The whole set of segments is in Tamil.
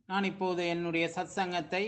நான் இப்போது என்னுடைய சத்சங்கத்தை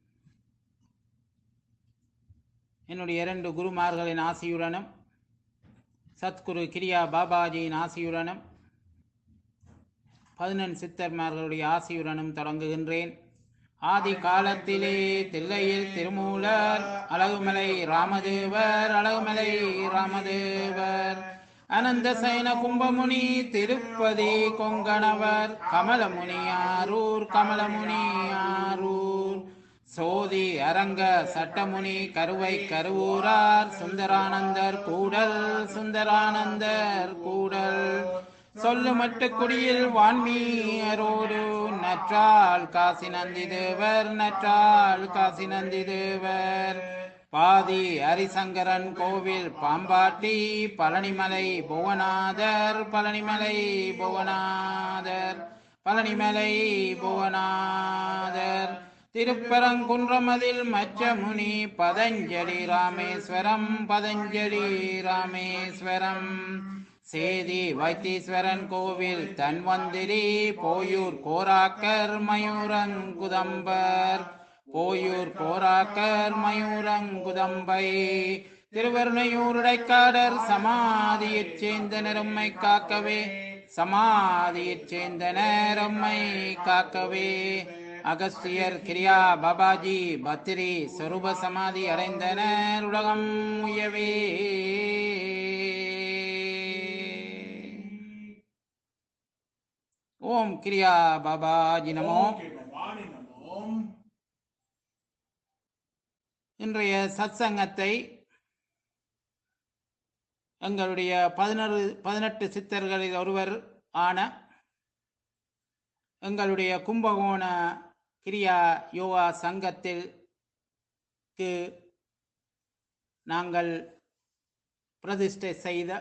என்னுடைய இரண்டு குருமார்களின் ஆசியுடனும் சத்குரு கிரியா பாபாஜியின் ஆசியுடனும் பதினெண் சித்தர்மார்களுடைய ஆசியுடனும் தொடங்குகின்றேன் ஆதி காலத்திலே தில்லையில் திருமூலர் அழகுமலை ராமதேவர் அழகுமலை ராமதேவர் அனந்த சயன கும்பமுனி திருப்பதி கொங்கணவர் கமலமுனி ஆரூர் கமலமுனி ஆரூர் சோதி அரங்க சட்டமுனி கருவை கருவூரார் சுந்தரானந்தர் கூடல் சுந்தரானந்தர் கூடல் சொல்லு மட்டு குடியில் வான்மீயரோடு நற்றால் காசி நந்தி தேவர் நற்றால் காசி நந்தி தேவர் பாதி ஹரிசங்கரன் கோவில் பாம்பாட்டி பழனிமலை புவனாதர் பழனிமலை புவனாதர் பழனிமலை புவனாதர் திருப்பரங்குன்றமதில் மச்சமுனி பதஞ்சலி ராமேஸ்வரம் பதஞ்சலி ராமேஸ்வரம் சேதி வைத்தீஸ்வரன் கோவில் தன்வந்திரி போயூர் கோராக்கர் மயூரங்குதம்பர் போயூர் கோராக்கர் மயூரங்குதம்பை திருவருணையூருடைக்காடர் சமாதியைச் சேர்ந்த நெரும்மை காக்கவே சமாதியைச் சேர்ந்த நேரம்மை காக்கவே அகஸ்தியர் கிரியா பாபாஜி பத்திரி சொரூப சமாதி அடைந்தனர் உலகம் உயவே ஓம் கிரியா பாபாஜி நமோ ஓம் கிருபவாணி நமோம் இன்றைய சத்சங்கத்தை எங்களுடைய பதினொரு பதினெட்டு சித்தர்களில் ஒருவர் ஆன எங்களுடைய கும்பகோண கிரியா யோகா சங்கத்தில் க்கு நாங்கள் பிரதிஷ்டை செய்த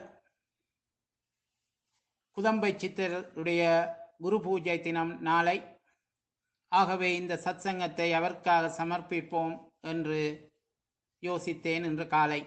குதம்பை சித்தருடைய குரு பூஜை தினம் நாளை ஆகவே இந்த சத்சங்கத்தை அவருக்காக சமர்ப்பிப்போம் என்று யோசித்தேன் இன்று காலை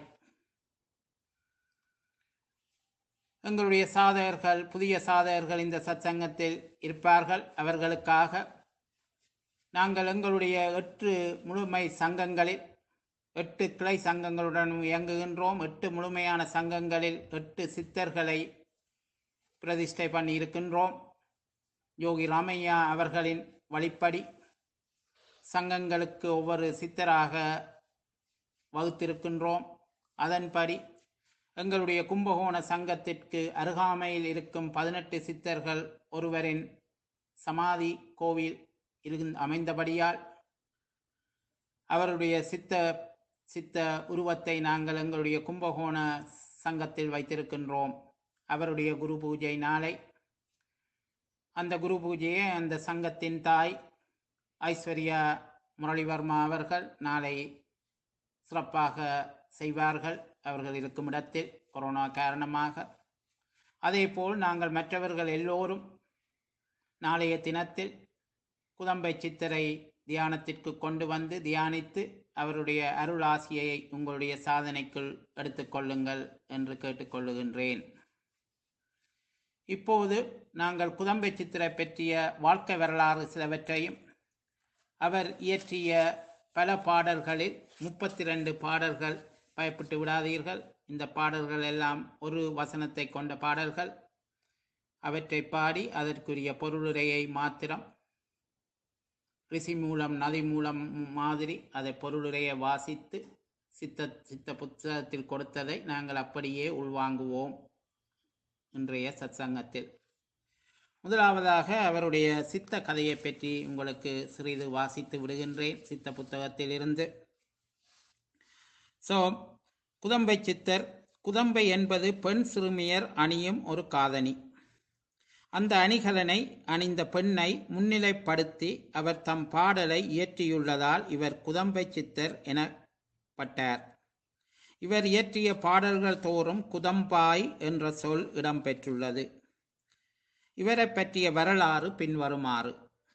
எங்களுடைய சாதகர்கள் புதிய சாதகர்கள் இந்த சத்சங்கத்தில் இருப்பார்கள் அவர்களுக்காக நாங்கள் எங்களுடைய எட்டு முழுமை சங்கங்களில் எட்டு கிளை சங்கங்களுடன் இயங்குகின்றோம் எட்டு முழுமையான சங்கங்களில் எட்டு சித்தர்களை பிரதிஷ்டை பண்ணி இருக்கின்றோம் யோகி ராமையா அவர்களின் வழிப்படி சங்கங்களுக்கு ஒவ்வொரு சித்தராக வகுத்திருக்கின்றோம் அதன்படி எங்களுடைய கும்பகோண சங்கத்திற்கு அருகாமையில் இருக்கும் பதினெட்டு சித்தர்கள் ஒருவரின் சமாதி கோவில் இருந் அமைந்தபடியால் அவருடைய சித்த சித்த உருவத்தை நாங்கள் எங்களுடைய கும்பகோண சங்கத்தில் வைத்திருக்கின்றோம் அவருடைய குரு பூஜை நாளை அந்த குரு பூஜையை அந்த சங்கத்தின் தாய் ஐஸ்வர்யா முரளிவர்மா அவர்கள் நாளை சிறப்பாக செய்வார்கள் அவர்கள் இருக்கும் இடத்தில் கொரோனா காரணமாக அதேபோல் நாங்கள் மற்றவர்கள் எல்லோரும் நாளைய தினத்தில் குதம்பை சித்தரை தியானத்திற்கு கொண்டு வந்து தியானித்து அவருடைய அருள் ஆசியை உங்களுடைய சாதனைக்குள் எடுத்துக்கொள்ளுங்கள் என்று கேட்டுக்கொள்ளுகின்றேன் இப்போது நாங்கள் குதம்பை சித்திரை பற்றிய வாழ்க்கை வரலாறு சிலவற்றையும் அவர் இயற்றிய பல பாடல்களில் முப்பத்தி ரெண்டு பாடல்கள் பயப்பட்டு விடாதீர்கள் இந்த பாடல்கள் எல்லாம் ஒரு வசனத்தை கொண்ட பாடல்கள் அவற்றை பாடி அதற்குரிய பொருளுரையை மாத்திரம் ரிஷி மூலம் நதி மூலம் மாதிரி அதை பொருளுரையை வாசித்து சித்த சித்த புத்தகத்தில் கொடுத்ததை நாங்கள் அப்படியே உள்வாங்குவோம் இன்றைய சத்சங்கத்தில் முதலாவதாக அவருடைய சித்த கதையை பற்றி உங்களுக்கு சிறிது வாசித்து விடுகின்றேன் சித்த புத்தகத்தில் இருந்து ஸோ குதம்பை சித்தர் குதம்பை என்பது பெண் சிறுமியர் அணியும் ஒரு காதணி அந்த அணிகலனை அணிந்த பெண்ணை முன்னிலைப்படுத்தி அவர் தம் பாடலை இயற்றியுள்ளதால் இவர் குதம்பை சித்தர் எனப்பட்டார் இவர் இயற்றிய பாடல்கள் தோறும் குதம்பாய் என்ற சொல் இடம்பெற்றுள்ளது இவரை பற்றிய வரலாறு பின்வருமாறு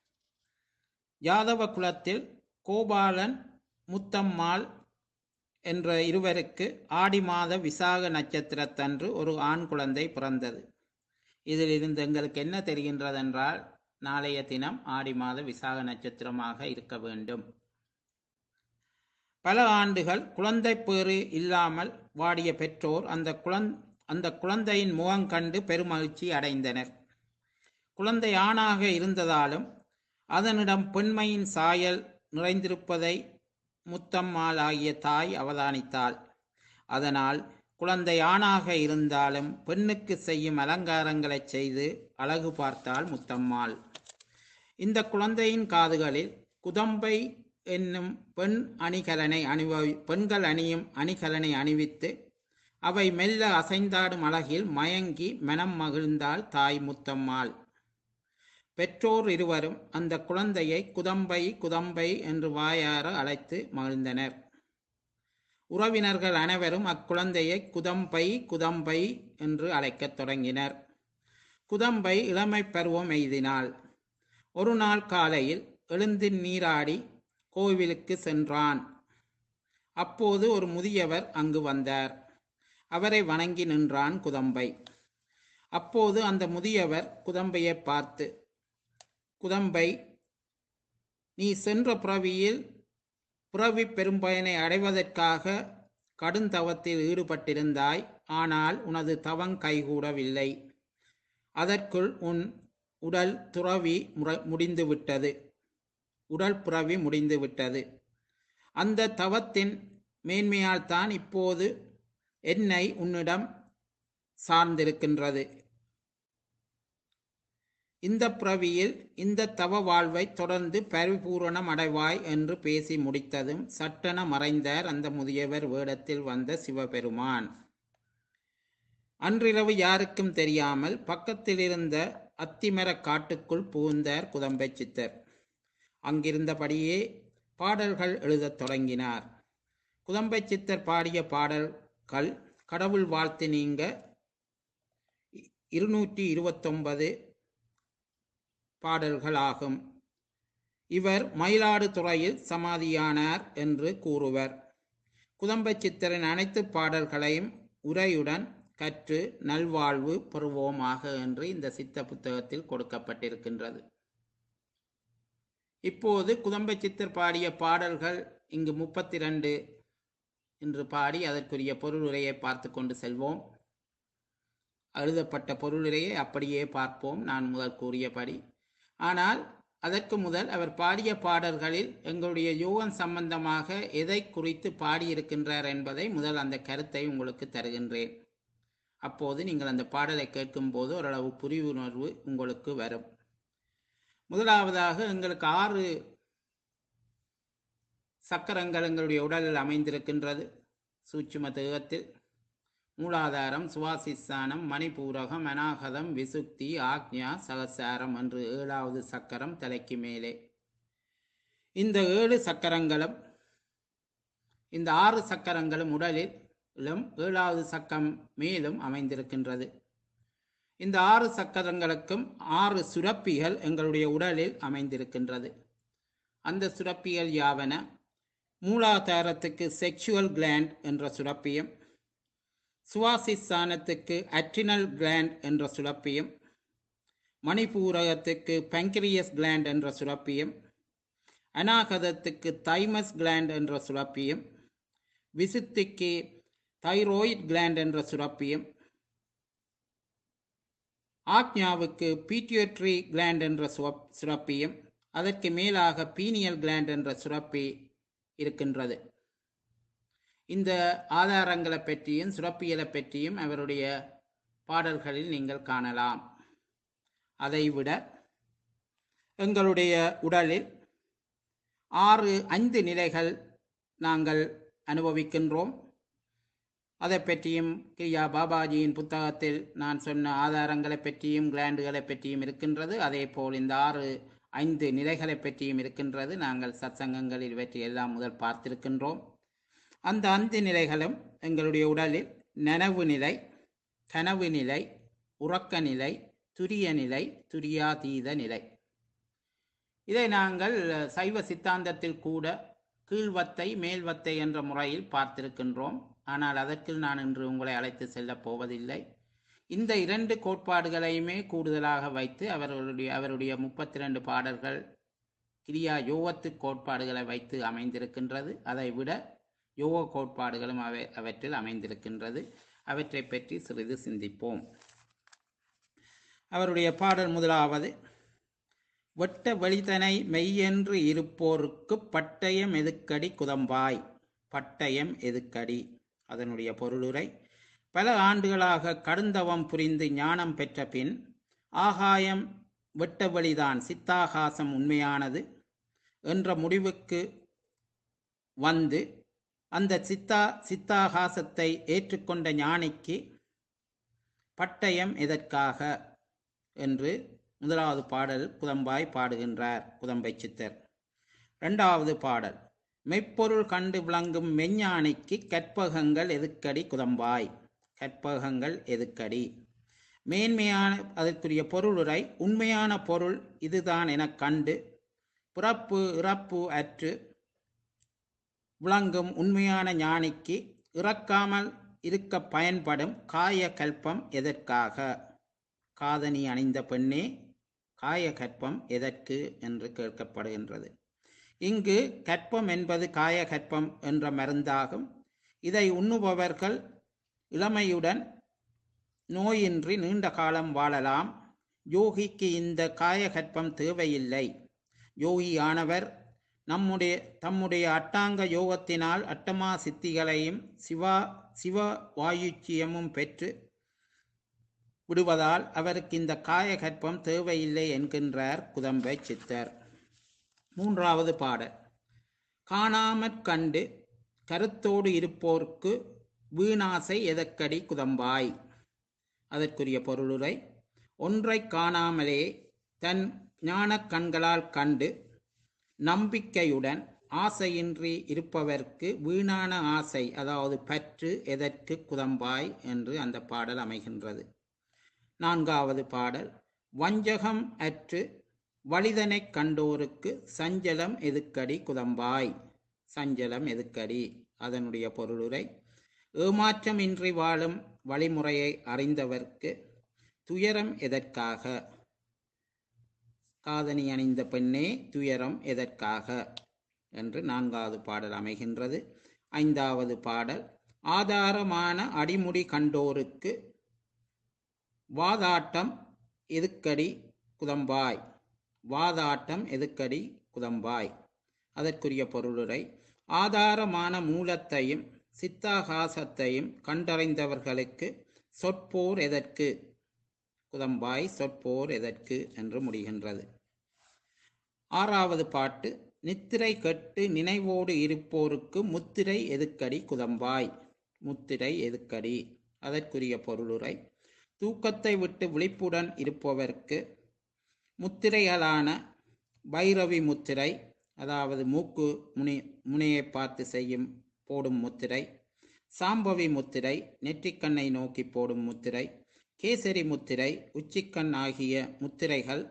யாதவ குலத்தில் கோபாலன் முத்தம்மாள் என்ற இருவருக்கு ஆடி மாத விசாக நட்சத்திரத்தன்று ஒரு ஆண் குழந்தை பிறந்தது இதில் இருந்து எங்களுக்கு என்ன தெரிகின்றதென்றால் நாளைய தினம் ஆடி மாத விசாக நட்சத்திரமாக இருக்க வேண்டும் பல ஆண்டுகள் குழந்தை பேறு இல்லாமல் வாடிய பெற்றோர் அந்த குழந் அந்த குழந்தையின் முகம் கண்டு பெருமகிழ்ச்சி அடைந்தனர் குழந்தை ஆணாக இருந்ததாலும் அதனிடம் பெண்மையின் சாயல் நிறைந்திருப்பதை முத்தம்மாள் ஆகிய தாய் அவதானித்தாள் அதனால் குழந்தை ஆணாக இருந்தாலும் பெண்ணுக்கு செய்யும் அலங்காரங்களைச் செய்து அழகு பார்த்தாள் முத்தம்மாள் இந்த குழந்தையின் காதுகளில் குதம்பை என்னும் பெண் அணிகலனை அணிவி பெண்கள் அணியும் அணிகலனை அணிவித்து அவை மெல்ல அசைந்தாடும் அழகில் மயங்கி மனம் மகிழ்ந்தாள் தாய் முத்தம்மாள் பெற்றோர் இருவரும் அந்த குழந்தையை குதம்பை குதம்பை என்று வாயார அழைத்து மகிழ்ந்தனர் உறவினர்கள் அனைவரும் அக்குழந்தையை குதம்பை குதம்பை என்று அழைக்கத் தொடங்கினர் குதம்பை இளமை பருவம் எய்தினாள் ஒரு நாள் காலையில் எழுந்து நீராடி கோவிலுக்கு சென்றான் அப்போது ஒரு முதியவர் அங்கு வந்தார் அவரை வணங்கி நின்றான் குதம்பை அப்போது அந்த முதியவர் குதம்பையை பார்த்து குதம்பை நீ சென்ற பிறவியில் பிறவி பெரும்பயனை அடைவதற்காக கடுந்தவத்தில் ஈடுபட்டிருந்தாய் ஆனால் உனது தவம் கைகூடவில்லை அதற்குள் உன் உடல் துறவி முற- முடிந்துவிட்டது உடல் புறவி முடிந்துவிட்டது அந்த தவத்தின் மேன்மையால் தான் இப்போது என்னை உன்னிடம் சார்ந்திருக்கின்றது இந்த பிறவியில் இந்த தவ வாழ்வை தொடர்ந்து பரிபூரணம் அடைவாய் என்று பேசி முடித்ததும் சட்டென மறைந்தார் அந்த முதியவர் வேடத்தில் வந்த சிவபெருமான் அன்றிரவு யாருக்கும் தெரியாமல் பக்கத்தில் இருந்த அத்திமரக் காட்டுக்குள் புகுந்தார் குதம்பை சித்தர் அங்கிருந்தபடியே பாடல்கள் எழுதத் தொடங்கினார் குதம்பை சித்தர் பாடிய பாடல்கள் கடவுள் வாழ்த்து நீங்க இருநூற்றி இருபத்தொன்பது பாடல்களாகும் இவர் மயிலாடுதுறையில் சமாதியானார் என்று கூறுவர் குதம்பை சித்தரின் அனைத்து பாடல்களையும் உரையுடன் கற்று நல்வாழ்வு பெறுவோமாக என்று இந்த சித்த புத்தகத்தில் கொடுக்கப்பட்டிருக்கின்றது இப்போது குதம்பை சித்தர் பாடிய பாடல்கள் இங்கு முப்பத்தி ரெண்டு என்று பாடி அதற்குரிய பொருளுரையை பார்த்து கொண்டு செல்வோம் எழுதப்பட்ட பொருளுரையை அப்படியே பார்ப்போம் நான் முதல் கூறியபடி ஆனால் அதற்கு முதல் அவர் பாடிய பாடல்களில் எங்களுடைய யோகன் சம்பந்தமாக எதை குறித்து பாடியிருக்கின்றார் என்பதை முதல் அந்த கருத்தை உங்களுக்கு தருகின்றேன் அப்போது நீங்கள் அந்த பாடலை கேட்கும்போது ஓரளவு புரிவுணர்வு உங்களுக்கு வரும் முதலாவதாக எங்களுக்கு ஆறு சக்கரங்கள் எங்களுடைய உடலில் அமைந்திருக்கின்றது சூட்சும தேகத்தில் மூலாதாரம் சுவாசிஸ்தானம் மணிபூரகம் அநாகதம் விசுக்தி ஆக்ஞா சகசாரம் என்று ஏழாவது சக்கரம் தலைக்கு மேலே இந்த ஏழு சக்கரங்களும் இந்த ஆறு சக்கரங்களும் உடலிலும் ஏழாவது சக்கம் மேலும் அமைந்திருக்கின்றது இந்த ஆறு சக்கரங்களுக்கும் ஆறு சுரப்பிகள் எங்களுடைய உடலில் அமைந்திருக்கின்றது அந்த சுரப்பிகள் யாவன மூலாதாரத்துக்கு செக்ஷுவல் கிளாண்ட் என்ற சுரப்பியும் சுவாசிஸ்தானத்துக்கு அட்ரினல் கிளாண்ட் என்ற சுரப்பியும் மணிபூரகத்துக்கு பங்கிரியஸ் கிளாண்ட் என்ற சுரப்பியும் அநாகதத்துக்கு தைமஸ் கிளாண்ட் என்ற சுரப்பியும் விசுத்திக்கு தைரோயிட் கிளாண்ட் என்ற சுரப்பியும் ஆக்ஞாவுக்கு பீட்டியோட்ரி கிளாண்ட் என்ற சுவப்- சுரப்பியும் அதற்கு மேலாக பீனியல் கிளாண்ட் என்ற சுரப்பி இருக்கின்றது இந்த ஆதாரங்களை பற்றியும் சுரப்பியலை பற்றியும் அவருடைய பாடல்களில் நீங்கள் காணலாம் அதைவிட எங்களுடைய உடலில் ஆறு ஐந்து நிலைகள் நாங்கள் அனுபவிக்கின்றோம் அதை பற்றியும் கிரியா பாபாஜியின் புத்தகத்தில் நான் சொன்ன ஆதாரங்களை பற்றியும் கிளாண்டுகளை பற்றியும் இருக்கின்றது அதே போல் இந்த ஆறு ஐந்து நிலைகளை பற்றியும் இருக்கின்றது நாங்கள் சத்சங்கங்களில் இவற்றை எல்லாம் முதல் பார்த்திருக்கின்றோம் அந்த ஐந்து நிலைகளும் எங்களுடைய உடலில் நனவு நிலை கனவு நிலை உறக்க நிலை துரிய நிலை துரியாதீத நிலை இதை நாங்கள் சைவ சித்தாந்தத்தில் கூட கீழ்வத்தை மேல்வத்தை என்ற முறையில் பார்த்திருக்கின்றோம் ஆனால் அதற்கு நான் இன்று உங்களை அழைத்து செல்லப் போவதில்லை இந்த இரண்டு கோட்பாடுகளையுமே கூடுதலாக வைத்து அவர்களுடைய அவருடைய முப்பத்தி ரெண்டு பாடல்கள் கிரியா யோகத்து கோட்பாடுகளை வைத்து அமைந்திருக்கின்றது அதை விட யோக கோட்பாடுகளும் அவை அவற்றில் அமைந்திருக்கின்றது அவற்றை பற்றி சிறிது சிந்திப்போம் அவருடைய பாடல் முதலாவது வெட்ட வெளிதனை மெய்யென்று இருப்போருக்கு பட்டயம் எதுக்கடி குதம்பாய் பட்டயம் எதுக்கடி அதனுடைய பொருளுரை பல ஆண்டுகளாக கடுந்தவம் புரிந்து ஞானம் பெற்ற பின் ஆகாயம் வெட்ட வெளிதான் சித்தாகாசம் உண்மையானது என்ற முடிவுக்கு வந்து அந்த சித்தா சித்தாகாசத்தை ஏற்றுக்கொண்ட ஞானிக்கு பட்டயம் எதற்காக என்று முதலாவது பாடல் குதம்பாய் பாடுகின்றார் குதம்பை சித்தர் இரண்டாவது பாடல் மெய்ப்பொருள் கண்டு விளங்கும் மெஞ்ஞானிக்கு கற்பகங்கள் எதுக்கடி குதம்பாய் கற்பகங்கள் எதுக்கடி மேன்மையான அதற்குரிய பொருளுரை உண்மையான பொருள் இதுதான் எனக் கண்டு பிறப்பு இறப்பு அற்று விளங்கும் உண்மையான ஞானிக்கு இறக்காமல் இருக்க பயன்படும் காய கல்பம் எதற்காக காதணி அணிந்த பெண்ணே காய கற்பம் எதற்கு என்று கேட்கப்படுகின்றது இங்கு கற்பம் என்பது காய கற்பம் என்ற மருந்தாகும் இதை உண்ணுபவர்கள் இளமையுடன் நோயின்றி நீண்ட காலம் வாழலாம் யோகிக்கு இந்த காயகற்பம் தேவையில்லை யோகியானவர் நம்முடைய தம்முடைய அட்டாங்க யோகத்தினால் அட்டமா சித்திகளையும் சிவா சிவ வாயுச்சியமும் பெற்று விடுவதால் அவருக்கு இந்த காயகற்பம் தேவையில்லை என்கின்றார் குதம்பை சித்தர் மூன்றாவது பாடல் காணாமற் கண்டு கருத்தோடு இருப்போர்க்கு வீணாசை எதற்கடி குதம்பாய் அதற்குரிய பொருளுரை ஒன்றை காணாமலே தன் ஞானக் கண்களால் கண்டு நம்பிக்கையுடன் ஆசையின்றி இருப்பவர்க்கு வீணான ஆசை அதாவது பற்று எதற்கு குதம்பாய் என்று அந்த பாடல் அமைகின்றது நான்காவது பாடல் வஞ்சகம் அற்று வலிதனைக் கண்டோருக்கு சஞ்சலம் எதுக்கடி குதம்பாய் சஞ்சலம் எதுக்கடி அதனுடைய பொருளுரை ஏமாற்றமின்றி வாழும் வழிமுறையை அறிந்தவர்க்கு துயரம் எதற்காக காதணி அணிந்த பெண்ணே துயரம் எதற்காக என்று நான்காவது பாடல் அமைகின்றது ஐந்தாவது பாடல் ஆதாரமான அடிமுடி கண்டோருக்கு வாதாட்டம் எதுக்கடி குதம்பாய் வாதாட்டம் எதுக்கடி குதம்பாய் அதற்குரிய பொருளுரை ஆதாரமான மூலத்தையும் சித்தாகாசத்தையும் கண்டறிந்தவர்களுக்கு சொற்போர் எதற்கு குதம்பாய் சொற்போர் எதற்கு என்று முடிகின்றது ஆறாவது பாட்டு நித்திரை கெட்டு நினைவோடு இருப்போருக்கு முத்திரை எதுக்கடி குதம்பாய் முத்திரை எதுக்கடி அதற்குரிய பொருளுரை தூக்கத்தை விட்டு விழிப்புடன் இருப்பவர்க்கு முத்திரைகளான பைரவி முத்திரை அதாவது மூக்கு முனி முனையை பார்த்து செய்யும் போடும் முத்திரை சாம்பவி முத்திரை நெற்றிக்கண்ணை நோக்கி போடும் முத்திரை கேசரி முத்திரை உச்சிக்கண் ஆகிய முத்திரைகள்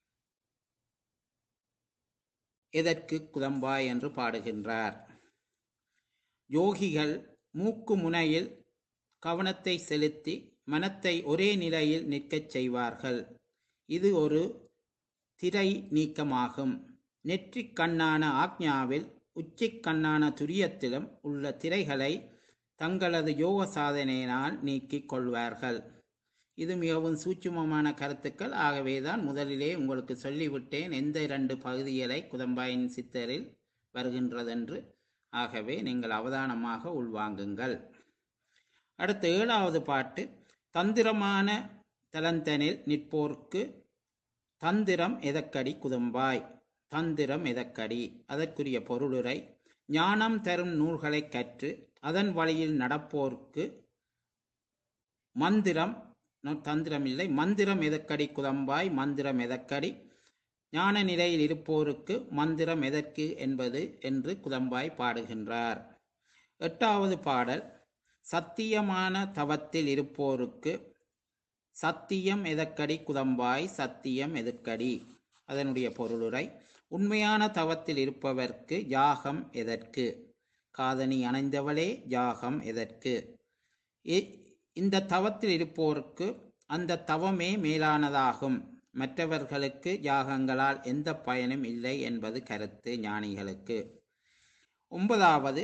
எதற்கு குதம்பாய் என்று பாடுகின்றார் யோகிகள் மூக்கு முனையில் கவனத்தை செலுத்தி மனத்தை ஒரே நிலையில் நிற்கச் செய்வார்கள் இது ஒரு திரை நீக்கமாகும் நெற்றிக் கண்ணான ஆக்ஞாவில் உச்சிக் கண்ணான துரியத்திலும் உள்ள திரைகளை தங்களது யோக சாதனையினால் நீக்கிக் கொள்வார்கள் இது மிகவும் சூட்சுமமான கருத்துக்கள் ஆகவேதான் முதலிலே உங்களுக்கு சொல்லிவிட்டேன் எந்த இரண்டு பகுதிகளை குதம்பாயின் சித்தரில் வருகின்றதென்று ஆகவே நீங்கள் அவதானமாக உள்வாங்குங்கள் அடுத்த ஏழாவது பாட்டு தந்திரமான தலந்தனில் நிற்போர்க்கு தந்திரம் எதக்கடி குதம்பாய் தந்திரம் எதக்கடி அதற்குரிய பொருளுரை ஞானம் தரும் நூல்களைக் கற்று அதன் வழியில் நடப்போர்க்கு மந்திரம் ந- தந்திரம் இல்லை மந்திரம் எதற்கடி குதம்பாய் மந்திரம் எதற்கடி ஞான நிலையில் இருப்போருக்கு மந்திரம் எதற்கு என்பது என்று குதம்பாய் பாடுகின்றார் எட்டாவது பாடல் சத்தியமான தவத்தில் இருப்போருக்கு சத்தியம் எதற்கடி குதம்பாய் சத்தியம் எதற்கடி அதனுடைய பொருளுரை உண்மையான தவத்தில் இருப்பவர்க்கு யாகம் எதற்கு காதணி அணைந்தவளே யாகம் எதற்கு இ- இந்த தவத்தில் இருப்போருக்கு அந்த தவமே மேலானதாகும் மற்றவர்களுக்கு யாகங்களால் எந்த பயனும் இல்லை என்பது கருத்து ஞானிகளுக்கு ஒன்பதாவது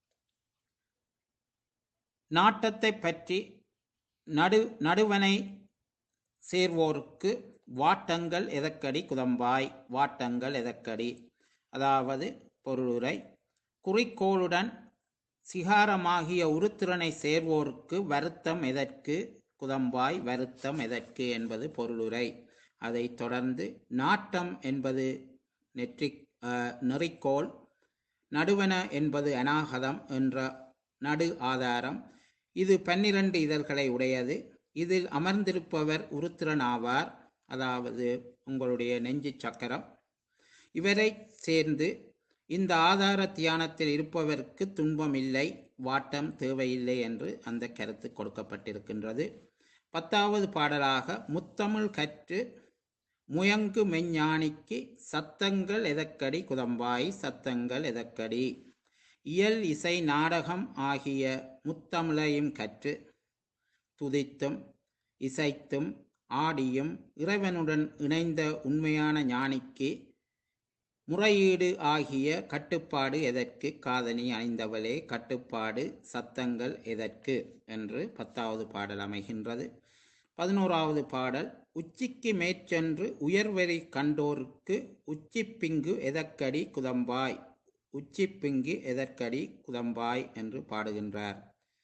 நாட்டத்தை பற்றி நடு நடுவனை சேர்வோருக்கு வாட்டங்கள் எதக்கடி குதம்பாய் வாட்டங்கள் எதக்கடி அதாவது பொருளுரை குறிக்கோளுடன் சிகாரமாகிய உருத்திரனை சேர்வோருக்கு வருத்தம் எதற்கு குதம்பாய் வருத்தம் எதற்கு என்பது பொருளுரை அதைத் தொடர்ந்து நாட்டம் என்பது நெற்றிக் அஹ், நெறிக்கோள் நடுவன என்பது அநாகதம் என்ற நடு ஆதாரம் இது பன்னிரண்டு இதழ்களை உடையது இதில் அமர்ந்திருப்பவர் உருத்திரன் ஆவார் அதாவது உங்களுடைய நெஞ்சு சக்கரம் இவரை சேர்ந்து இந்த ஆதார தியானத்தில் இருப்பவருக்கு துன்பம் இல்லை வாட்டம் தேவையில்லை என்று அந்த கருத்து கொடுக்கப்பட்டிருக்கின்றது பத்தாவது பாடலாக முத்தமிழ் கற்று முயங்கு மெஞ்ஞானிக்கு சத்தங்கள் எதக்கடி குதம்பாய் சத்தங்கள் எதக்கடி இயல் இசை நாடகம் ஆகிய முத்தமிழையும் கற்று துதித்தும் இசைத்தும் ஆடியும் இறைவனுடன் இணைந்த உண்மையான ஞானிக்கு முறையீடு ஆகிய கட்டுப்பாடு எதற்கு காதணி அணிந்தவளே கட்டுப்பாடு சத்தங்கள் எதற்கு என்று பத்தாவது பாடல் அமைகின்றது பதினோராவது பாடல் உச்சிக்கு மேற்சென்று உயர்வெறி கண்டோருக்கு உச்சிப்பிங்கு எதற்கடி குதம்பாய் உச்சிப்பிங்கு எதற்கடி குதம்பாய் என்று பாடுகின்றார்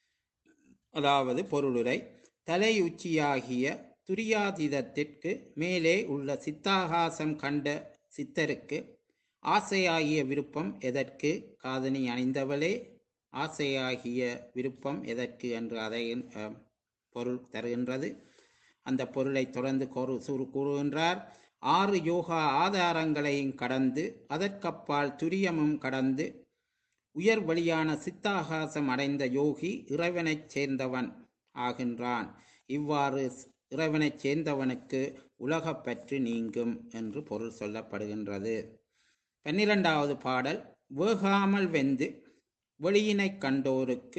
அதாவது பொருளுரை தலை உச்சியாகிய துரியாதீதத்திற்கு மேலே உள்ள சித்தாகாசம் கண்ட சித்தருக்கு ஆசையாகிய விருப்பம் எதற்கு காதணி அணிந்தவளே ஆசையாகிய விருப்பம் எதற்கு என்று அதை அஹ், பொருள் தருகின்றது அந்த பொருளை தொடர்ந்து கூறு சூறு- கூறுகின்றார் ஆறு யோகா ஆதாரங்களையும் கடந்து அதற்கப்பால் துரியமும் கடந்து உயர் வழியான சித்தாகாசம் அடைந்த யோகி இறைவனைச் சேர்ந்தவன் ஆகின்றான் இவ்வாறு ஸ்- இறைவனைச் சேர்ந்தவனுக்கு உலகப்பற்று நீங்கும் என்று பொருள் சொல்லப்படுகின்றது பன்னிரண்டாவது பாடல் வேகாமல் வெந்து வெளியினைக் கண்டோருக்கு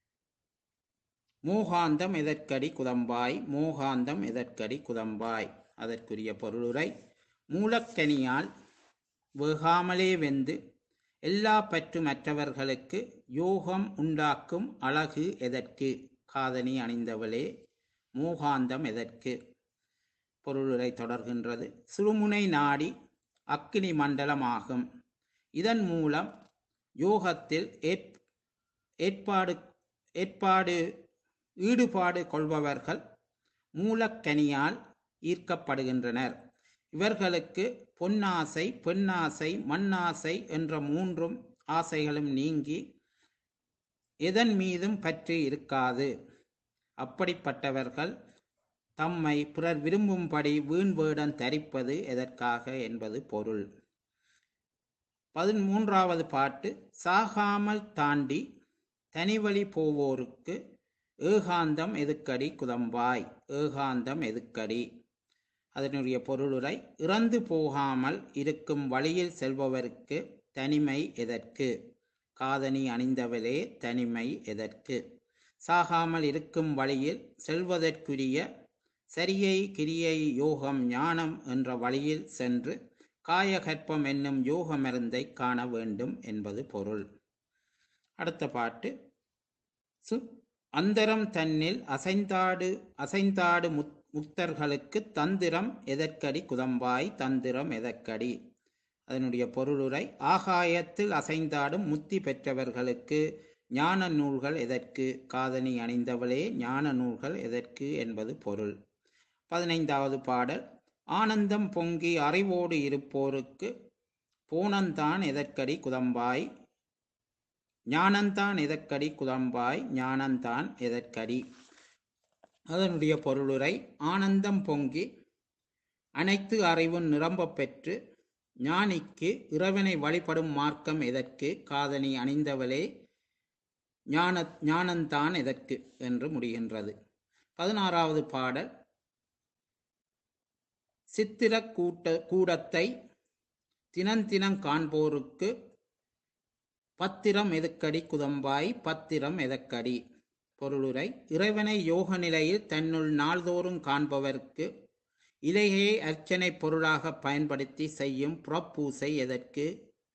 மோகாந்தம் எதற்கடி குதம்பாய் மோகாந்தம் எதற்கடி குதம்பாய் அதற்குரிய பொருளுரை மூலக்கனியால் வேகாமலே வெந்து எல்லா பற்று மற்றவர்களுக்கு யோகம் உண்டாக்கும் அழகு எதற்கு காதணி அணிந்தவளே மோகாந்தம் எதற்கு பொருளுரை தொடர்கின்றது சுழுமுனை நாடி அக்கினி மண்டலமாகும் இதன் மூலம் யோகத்தில் ஏற் ஏற்பாடு ஏற்பாடு ஈடுபாடு கொள்பவர்கள் மூலக்கனியால் ஈர்க்கப்படுகின்றனர் இவர்களுக்கு பொன்னாசை பெண்ணாசை மண்ணாசை என்ற மூன்றும் ஆசைகளும் நீங்கி எதன் மீதும் பற்றி இருக்காது அப்படிப்பட்டவர்கள் தம்மை பிறர் விரும்பும்படி வீண் வேடம் தரிப்பது எதற்காக என்பது பொருள் பதிமூன்றாவது பாட்டு சாகாமல் தாண்டி தனிவழி போவோருக்கு ஏகாந்தம் எதுக்கடி குதம்பாய் ஏகாந்தம் எதுக்கடி அதனுடைய பொருளுரை இறந்து போகாமல் இருக்கும் வழியில் செல்பவருக்கு தனிமை எதற்கு காதணி அணிந்தவளே தனிமை எதற்கு சாகாமல் இருக்கும் வழியில் செல்வதற்குரிய சரியை கிரியை யோகம் ஞானம் என்ற வழியில் சென்று காயகற்பம் என்னும் யோக மருந்தை காண வேண்டும் என்பது பொருள் அடுத்த பாட்டு சு அந்தரம் தன்னில் அசைந்தாடு அசைந்தாடு முத் முக்தர்களுக்கு தந்திரம் எதற்கடி குதம்பாய் தந்திரம் எதற்கடி அதனுடைய பொருளுரை ஆகாயத்தில் அசைந்தாடும் முத்தி பெற்றவர்களுக்கு ஞான நூல்கள் எதற்கு காதணி அணிந்தவளே ஞான நூல்கள் எதற்கு என்பது பொருள் பதினைந்தாவது பாடல் ஆனந்தம் பொங்கி அறிவோடு இருப்போருக்கு பூனந்தான் எதற்கடி குதம்பாய் ஞானந்தான் எதற்கடி குதம்பாய் ஞானந்தான் எதற்கடி அதனுடைய பொருளுரை ஆனந்தம் பொங்கி அனைத்து அறிவும் நிரம்பப் பெற்று ஞானிக்கு இறைவனை வழிபடும் மார்க்கம் எதற்கு காதணி அணிந்தவளே ஞான ஞானந்தான் எதற்கு என்று முடிகின்றது பதினாறாவது பாடல் சித்திர கூட்ட கூடத்தை தினந்தினம் காண்போருக்கு பத்திரம் எதுக்கடி குதம்பாய் பத்திரம் எதக்கடி பொருளுரை இறைவனை யோக நிலையில் தன்னுள் நாள்தோறும் காண்பவர்க்கு இலையை அர்ச்சனை பொருளாக பயன்படுத்தி செய்யும் புறப்பூசை எதற்கு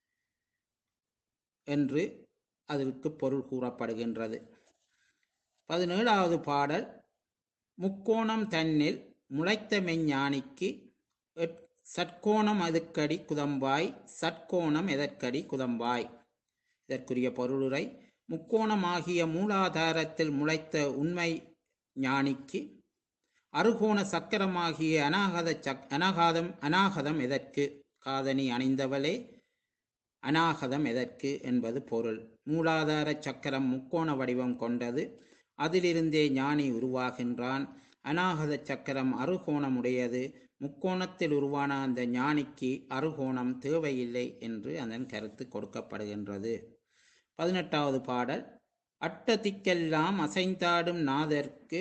என்று அதற்கு பொருள் கூறப்படுகின்றது பதினேழாவது பாடல் முக்கோணம் தன்னில் முளைத்த மெஞ்ஞானிக்கு எட்- சட்கோணம் எதற்கடி குதம்பாய் சட்கோணம் எதற்கடி குதம்பாய் இதற்குரிய பொருளுரை முக்கோணமாகிய மூலாதாரத்தில் முளைத்த உண்மை ஞானிக்கு அருகோண சக்கரமாகிய அநாகத சக் அநாகாதம் அநாகதம் எதற்கு காதணி அணிந்தவளே அநாகதம் எதற்கு என்பது பொருள் மூலாதார சக்கரம் முக்கோண வடிவம் கொண்டது அதிலிருந்தே ஞானி உருவாகின்றான் அநாகத சக்கரம் அருகோணமுடையது முக்கோணத்தில் உருவான அந்த ஞானிக்கு அருகோணம் தேவையில்லை என்று அதன் கருத்து கொடுக்கப்படுகின்றது பதினெட்டாவது பாடல் அட்ட திக்கெல்லாம் அசைந்தாடும் நாதர்க்கு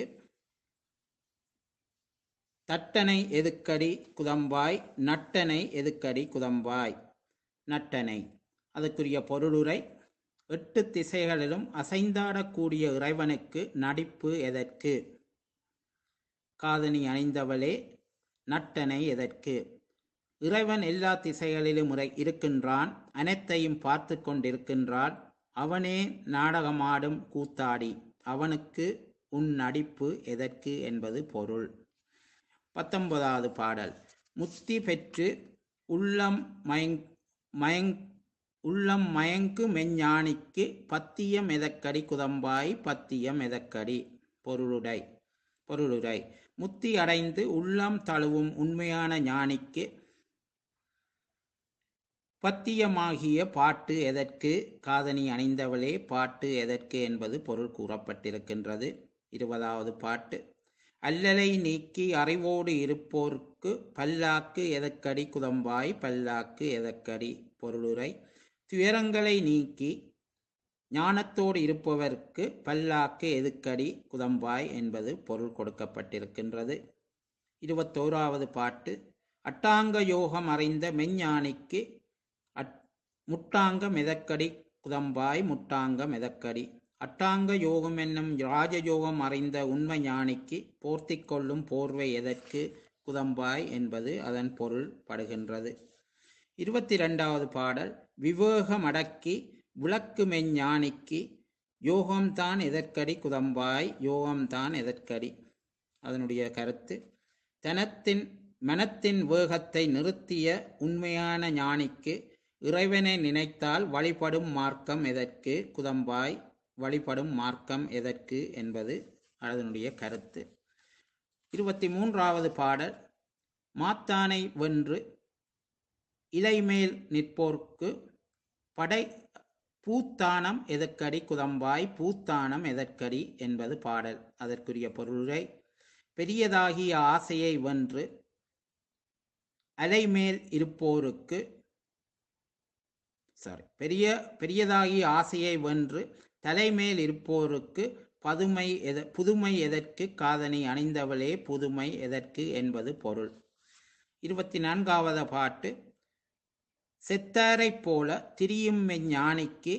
தட்டனை எதுக்கடி குதம்பாய் நட்டனை எதுக்கடி குதம்பாய் நட்டனை அதற்குரிய பொருளுரை எட்டு திசைகளிலும் அசைந்தாடக்கூடிய இறைவனுக்கு நடிப்பு எதற்கு காதணி அணிந்தவளே நட்டனை எதற்கு இறைவன் எல்லா திசைகளிலும் இறை- இருக்கின்றான் அனைத்தையும் பார்த்து கொண்டிருக்கின்றான் அவனே நாடகமாடும் கூத்தாடி அவனுக்கு உன் நடிப்பு எதற்கு என்பது பொருள் பத்தொன்பதாவது பாடல் முத்தி பெற்று உள்ளம் மயங் மயங் உள்ளம் மயங்கு மெஞ்ஞானிக்கு பத்தியம் எதக்கடி குதம்பாய் பத்தியம் எதக்கடி பொருளுடை பொருளுரை முத்தி அடைந்து உள்ளம் தழுவும் உண்மையான ஞானிக்கு பத்தியமாகிய பாட்டு எதற்கு காதணி அணிந்தவளே பாட்டு எதற்கு என்பது பொருள் கூறப்பட்டிருக்கின்றது இருபதாவது பாட்டு அல்லலை நீக்கி அறிவோடு இருப்போர்க்கு பல்லாக்கு எதற்கடி குதம்பாய் பல்லாக்கு எதற்கடி பொருளுரை துயரங்களை நீக்கி ஞானத்தோடு இருப்பவர்க்கு பல்லாக்கு எதுக்கடி குதம்பாய் என்பது பொருள் கொடுக்கப்பட்டிருக்கின்றது இருபத்தோராவது பாட்டு அட்டாங்க யோகம் அறிந்த மெஞ்ஞானிக்கு அட் முட்டாங்க மெதக்கடி குதம்பாய் முட்டாங்க மெதக்கடி அட்டாங்க யோகம் என்னும் ராஜயோகம் அறிந்த உண்மை ஞானிக்கு போர்த்திக் கொள்ளும் போர்வை எதற்கு குதம்பாய் என்பது அதன் பொருள் படுகின்றது இருபத்தி ரெண்டாவது பாடல் விவேகம் அடக்கி விளக்கு மெஞ்ஞானிக்கு யோகம்தான் எதற்கடி குதம்பாய் யோகம்தான் எதற்கடி அதனுடைய கருத்து தனத்தின் மனத்தின் வேகத்தை நிறுத்திய உண்மையான ஞானிக்கு இறைவனை நினைத்தால் வழிபடும் மார்க்கம் எதற்கு குதம்பாய் வழிபடும் மார்க்கம் எதற்கு என்பது அதனுடைய கருத்து இருபத்தி மூன்றாவது பாடல் மாத்தானை வென்று இலைமேல் நிற்போர்க்கு படை பூத்தானம் எதற்கடி குதம்பாய் பூத்தானம் எதற்கடி என்பது பாடல் அதற்குரிய பொருளுரை பெரியதாகிய ஆசையை வென்று அலைமேல் இருப்போருக்கு சாரி பெரிய பெரியதாகிய ஆசையை வென்று தலைமேல் இருப்போருக்கு பதுமை எத புதுமை எதற்கு காதணி அணிந்தவளே புதுமை எதற்கு என்பது பொருள் இருபத்தி நான்காவது பாட்டு செத்தாரைப் போல திரியும் ஞானிக்கு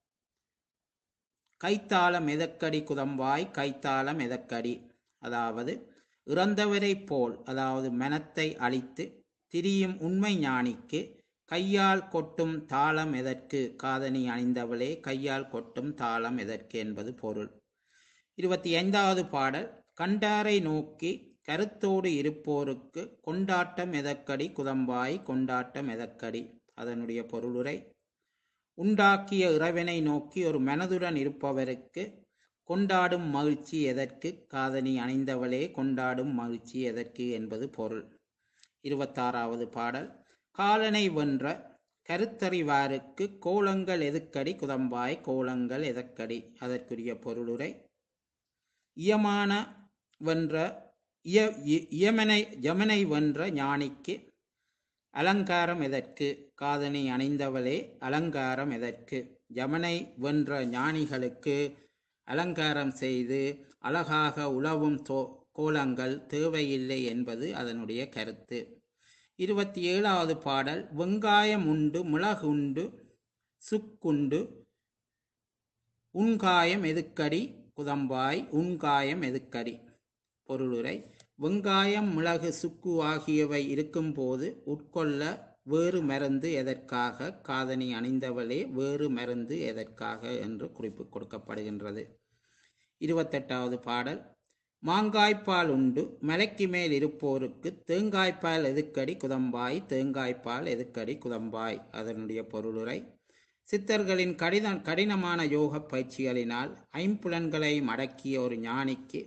கைத்தாளம் எதற்கடி குதம்பாய் கைத்தாளம் எதற்கடி அதாவது இறந்தவரைப் போல் அதாவது மனத்தை அழித்து திரியும் உண்மை ஞானிக்கு கையால் கொட்டும் தாளம் எதற்கு காதணி அணிந்தவளே கையால் கொட்டும் தாளம் எதற்கு என்பது பொருள் இருபத்தி ஐந்தாவது பாடல் கண்டாரை நோக்கி கருத்தோடு இருப்போருக்கு கொண்டாட்டம் எதற்கடி குதம்பாய் கொண்டாட்டம் எதற்கடி அதனுடைய பொருளுரை உண்டாக்கிய இறைவனை நோக்கி ஒரு மனதுடன் இருப்பவருக்கு கொண்டாடும் மகிழ்ச்சி எதற்கு காதணி அணிந்தவளே கொண்டாடும் மகிழ்ச்சி எதற்கு என்பது பொருள் இருபத்தாறாவது பாடல் காலனை வென்ற கருத்தறிவாருக்கு கோலங்கள் எதுக்கடி குதம்பாய் கோலங்கள் எதற்கடி அதற்குரிய பொருளுரை இயமான வென்ற இய இ- இயமனை யமனை வென்ற ஞானிக்கு அலங்காரம் எதற்கு காதணி அணிந்தவளே அலங்காரம் எதற்கு யமனை வென்ற ஞானிகளுக்கு அலங்காரம் செய்து அழகாக உழவும் தோ கோலங்கள் தேவையில்லை என்பது அதனுடைய கருத்து இருபத்தி ஏழாவது பாடல் வெங்காயம் உண்டு மிளகுண்டு சுக்குண்டு உண்காயம் எதுக்கடி குதம்பாய் உண்காயம் எதுக்கடி பொருளுரை வெங்காயம் மிளகு சுக்கு ஆகியவை இருக்கும்போது உட்கொள்ள வேறு மருந்து எதற்காக காதணி அணிந்தவளே வேறு மருந்து எதற்காக என்று குறிப்பு கொடுக்கப்படுகின்றது இருபத்தெட்டாவது பாடல் மாங்காய்ப்பால் உண்டு மலைக்கு மேல் இருப்போருக்கு தேங்காய்ப்பால் எதுக்கடி குதம்பாய் தேங்காய்ப்பால் எதுக்கடி குதம்பாய் அதனுடைய பொருளுரை சித்தர்களின் கடின கடினமான யோக பயிற்சிகளினால் ஐம்புலன்களையும் அடக்கிய ஒரு ஞானிக்கு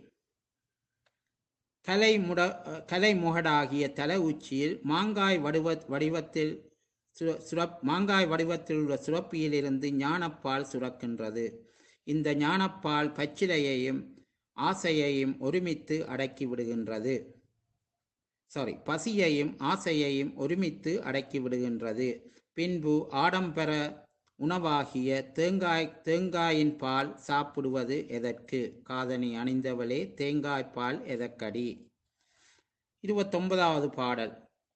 கலை முட கலை முகடாகிய தலை உச்சியில் மாங்காய் வடிவ வடிவத்தில் சுர சுரப் மாங்காய் வடிவத்தில் உள்ள சுரப்பியிலிருந்து ஞானப்பால் சுரக்கின்றது இந்த ஞானப்பால் பச்சிலையையும் ஆசையையும் ஒருமித்து அடக்கி விடுகின்றது சாரி பசியையும் ஆசையையும் ஒருமித்து அடக்கி விடுகின்றது பின்பு ஆடம்பர உணவாகிய தேங்காய் தேங்காயின் பால் சாப்பிடுவது எதற்கு காதணி அணிந்தவளே தேங்காய் பால் எதற்கடி இருபத்தொன்பதாவது பாடல்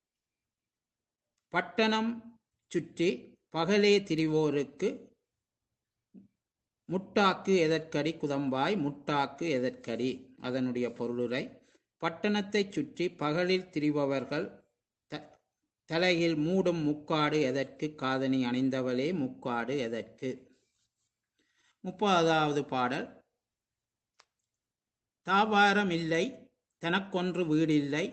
பட்டணம் சுற்றி பகலே திரிவோருக்கு முட்டாக்கு எதற்கடி குதம்பாய் முட்டாக்கு எதற்கடி அதனுடைய பொருளுரை பட்டணத்தைச் சுற்றி பகலில் திரிபவர்கள் த- தலையில் மூடும் முக்காடு எதற்கு காதணி அணிந்தவளே முக்காடு எதற்கு முப்பதாவது பாடல் தாவாரம் இல்லை தனக்கொன்று வீடில்லை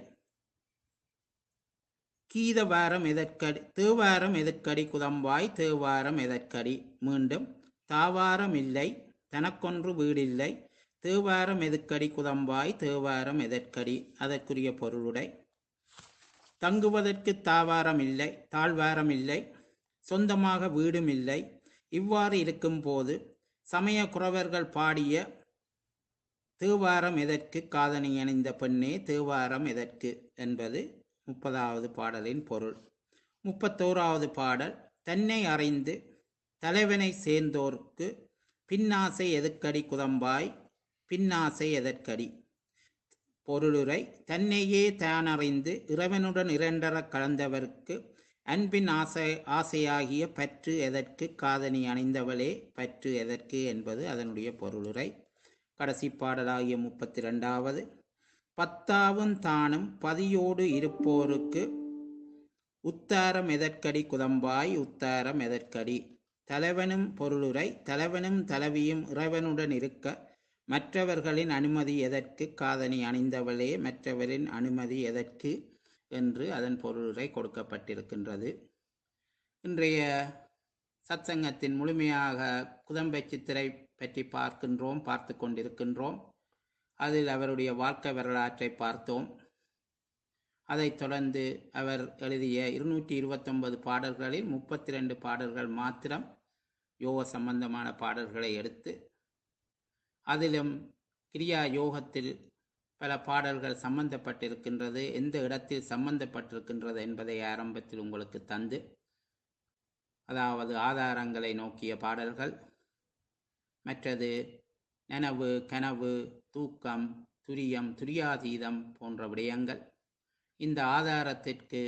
கீதவாரம் எதற்கடி தேவாரம் எதற்கடி குதம்பாய் தேவாரம் எதற்கடி மீண்டும் தாவாரம் இல்லை தனக்கொன்று வீடில்லை தேவாரம் எதற்கடி குதம்பாய் தேவாரம் எதற்கடி அதற்குரிய பொருளுடை தங்குவதற்கு தாவாரம் இல்லை தாழ்வாரம் இல்லை சொந்தமாக வீடும் இல்லை இவ்வாறு இருக்கும்போது சமய குறவர்கள் பாடிய தேவாரம் எதற்கு காதணி அணிந்த பெண்ணே தேவாரம் எதற்கு என்பது முப்பதாவது பாடலின் பொருள் முப்பத்தோராவது பாடல் தன்னை அறிந்து தலைவனை சேர்ந்தோர்க்கு பின்னாசை எதற்கடி குதம்பாய் பின்னாசை எதற்கடி பொருளுரை தன்னையே தானறிந்து இறைவனுடன் இரண்டர கலந்தவர்க்கு அன்பின் ஆசை ஆசையாகிய பற்று எதற்கு காதணி அணிந்தவளே பற்று எதற்கு என்பது அதனுடைய பொருளுரை கடைசி பாடலாகிய முப்பத்தி ரெண்டாவது பத்தாவும் தானும் பதியோடு இருப்போருக்கு உத்தாரம் எதற்கடி குதம்பாய் உத்தாரம் எதற்கடி தலைவனும் பொருளுரை தலைவனும் தலைவியும் இறைவனுடன் இருக்க மற்றவர்களின் அனுமதி எதற்கு காதணி அணிந்தவளே மற்றவரின் அனுமதி எதற்கு என்று அதன் பொருளுரை கொடுக்கப்பட்டிருக்கின்றது இன்றைய சத்சங்கத்தின் முழுமையாக குதம்பை சித்திரை பற்றி பார்க்கின்றோம் பார்த்து கொண்டிருக்கின்றோம் அதில் அவருடைய வாழ்க்கை வரலாற்றை பார்த்தோம் அதைத் தொடர்ந்து அவர் எழுதிய இருநூற்றி இருபத்தொன்பது பாடல்களில் முப்பத்தி ரெண்டு பாடல்கள் மாத்திரம் யோக சம்பந்தமான பாடல்களை எடுத்து அதிலும் கிரியா யோகத்தில் பல பாடல்கள் சம்பந்தப்பட்டிருக்கின்றது எந்த இடத்தில் சம்பந்தப்பட்டிருக்கின்றது என்பதை ஆரம்பத்தில் உங்களுக்கு தந்து அதாவது ஆதாரங்களை நோக்கிய பாடல்கள் மற்றது நனவு கனவு தூக்கம் துரியம் துரியாதீதம் போன்ற விடயங்கள் இந்த ஆதாரத்திற்கு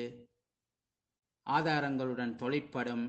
ஆதாரங்களுடன் தொழிற்படும்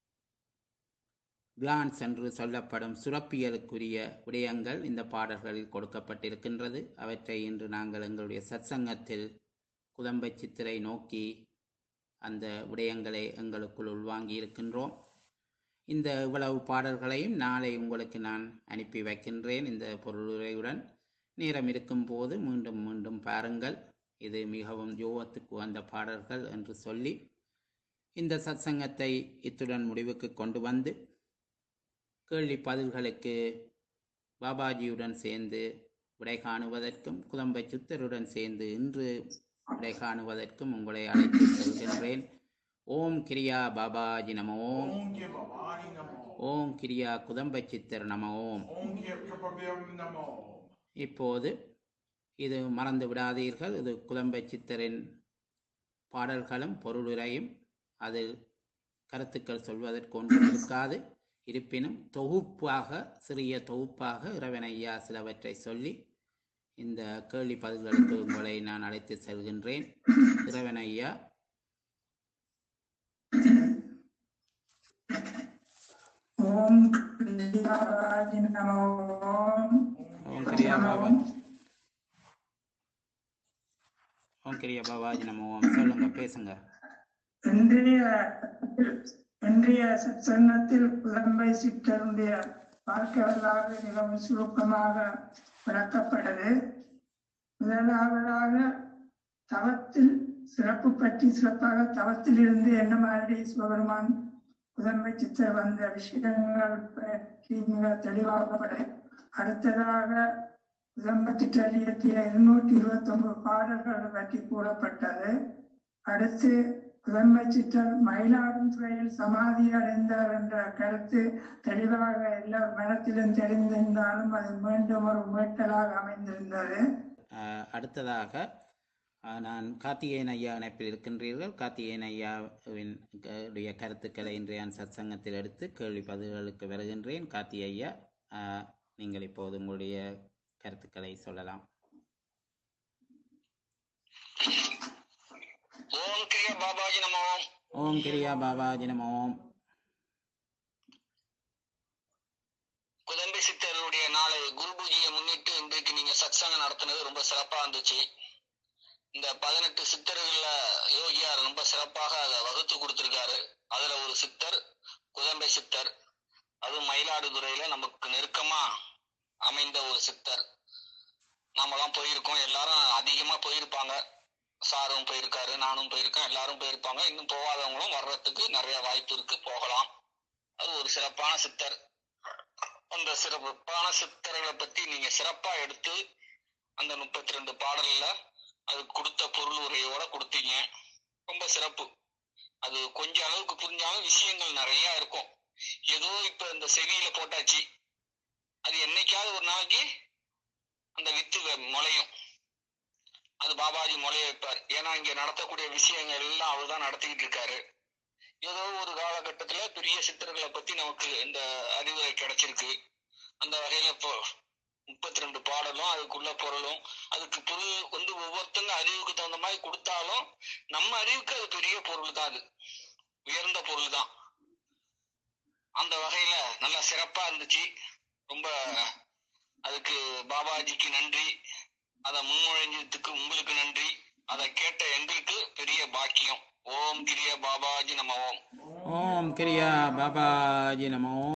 கிளான்ஸ் என்று சொல்லப்படும் சுரப்பியலுக்குரிய விடயங்கள் இந்த பாடல்களில் கொடுக்கப்பட்டிருக்கின்றது அவற்றை இன்று நாங்கள் எங்களுடைய சத்சங்கத்தில் குதம்பை சித்திரை நோக்கி அந்த விடயங்களை எங்களுக்குள் உள்வாங்கி இருக்கின்றோம் இந்த இவ்வளவு பாடல்களையும் நாளை உங்களுக்கு நான் அனுப்பி வைக்கின்றேன் இந்த பொருளுரையுடன் நேரம் இருக்கும்போது மீண்டும் மீண்டும் பாருங்கள் இது மிகவும் யோகத்துக்கு வந்த பாடல்கள் என்று சொல்லி இந்த சத்சங்கத்தை இத்துடன் முடிவுக்கு கொண்டு வந்து கேள்வி பதில்களுக்கு பாபாஜியுடன் சேர்ந்து விடை காணுவதற்கும் குதம்பை சித்தருடன் சேர்ந்து இன்று விடை காணுவதற்கும் உங்களை அழைத்து செல்கின்றேன் ஓம் கிரியா பாபாஜி நம ஓம் Om Kya Bhavani Namo. ஓம் கிரியா குதம்பை சித்தர் நம ஓம் Om Kya Kapabhyam Namo. இப்போது இது மறந்து விடாதீர்கள் இது குதம்பை சித்தரின் பாடல்களும் பொருளுரையும் அதில் கருத்துக்கள் சொல்வதற்கு ஒன்றும் இருக்காது இருப்பினும் தொகுப்பாக சிறிய தொகுப்பாக இறைவன் ஐயா சிலவற்றை சொல்லி இந்த கேள்வி பதில்களுக்கு உங்களை நான் அழைத்து செல்கின்றேன் இறைவன் ஐயா ஓம் கிருஷ்ணாய நமோ Om ஓம் கிரியா பாபா ஓம் கிரியா பாபாஜி நம ஓம் சொல்லுங்க பேசுங்க இன்றைய இன்றைய சன்னத்தில் புலம்பை சித்தருடைய வாழ்க்கை வரலாறு மிகவும் சுருக்கமாக விளக்கப்பட்டது முதலாவதாக தவத்தில் சிறப்பு பற்றி சிறப்பாக தவத்தில் இருந்து என்ன மாதிரி சிவபெருமான் புலம்பை சித்தர் வந்த விஷயங்கள் பற்றி மிக தெளிவாகப்பட அடுத்ததாக புலம்பை சித்தர் இயற்றிய இருநூற்றி இருபத்தி ஒன்பது பாடல்கள் பற்றி கூறப்பட்டது அடுத்து புலம்பை சித்தர் மயிலாடுதுறையில் சமாதி அடைந்தார் என்ற கருத்து தெளிவாக எல்லா மனத்திலும் தெரிந்திருந்தாலும் அது மீண்டும் ஒரு மீட்டலாக அமைந்திருந்தது ஆஹ் அடுத்ததாக ஆஹ் நான் கார்த்திகேயன் ஐயா இணைப்பில் இருக்கின்றீர்கள் கார்த்திகேயன் ஐயாவின் க- உடைய கருத்துக்களை இன்றைய சத்சங்கத்தில் எடுத்து கேள்வி பதில்களுக்கு வருகின்றேன் கார்த்தி ஐயா ஆஹ் நீங்கள் இப்போது உங்களுடைய கருத்துக்களை சொல்லலாம் ஓம் கிரிய பாபாஜி நமோ ஓம் கிரியா பாபாஜி நம ஓம் குதம்பி சித்தருடைய நாளை குரு பூஜையை முன்னிட்டு இன்றைக்கு நீங்க சத்சங்கம் நடத்தினது ரொம்ப சிறப்பா இருந்துச்சு இந்த பதினெட்டு சித்தர்கள்ல யோகியார் ரொம்ப சிறப்பாக அதை வகுத்து கொடுத்திருக்காரு அதுல ஒரு சித்தர் குதம்பை சித்தர் அதுவும் மயிலாடுதுறையில நமக்கு நெருக்கமா அமைந்த ஒரு சித்தர் நாமெல்லாம் போயிருக்கோம் எல்லாரும் அதிகமா போயிருப்பாங்க சாரும் போயிருக்காரு நானும் போயிருக்கேன் எல்லாரும் போயிருப்பாங்க இன்னும் போகாதவங்களும் வர்றதுக்கு நிறைய வாய்ப்பு இருக்கு போகலாம் அது ஒரு சிறப்பான சித்தர் அந்த சிறப்பான சித்தர்களை பத்தி நீங்க சிறப்பா எடுத்து அந்த முப்பத்தி ரெண்டு பாடல்ல அது கொடுத்த பொருள் உரையோட கொடுத்தீங்க ரொம்ப சிறப்பு அது கொஞ்ச அளவுக்கு புரிஞ்சாலும் விஷயங்கள் நிறைய இருக்கும் ஏதோ இப்ப இந்த செவியில போட்டாச்சு அது என்னைக்காவது ஒரு நாளைக்கு அந்த வித்து வெ- முளையும் அது பாபாஜி முளைய வைப்பார் ஏன்னா இங்க நடத்தக்கூடிய விஷயங்கள் எல்லாம் அவர் தான் நடத்திக்கிட்டு இருக்காரு ஏதோ ஒரு காலகட்டத்துல பெரிய சித்தர்களை பத்தி நமக்கு இந்த அறிவுரை கிடைச்சிருக்கு அந்த வகையில இப்போ முப்பத்தி ரெண்டு பாடலும் அதுக்குள்ள பொருளும் அதுக்கு பொருள் வந்து ஒவ்வொருத்தங்க அறிவுக்கு தகுந்த மாதிரி கொடுத்தாலும் நம்ம அறிவுக்கு அது பெரிய பொருள் தான் அது உயர்ந்த பொருள் தான் அந்த வகையில நல்லா சிறப்பா இருந்துச்சு ரொம்ப அதுக்கு பாபாஜிக்கு நன்றி அதை முன்மொழிஞ்சதுக்கு உங்களுக்கு நன்றி அதை கேட்ட எங்களுக்கு பெரிய பாக்கியம் ஓம் கிரிய பாபாஜி நம ஓம் ஓம் கிரியா பாபாஜி நம ஓம்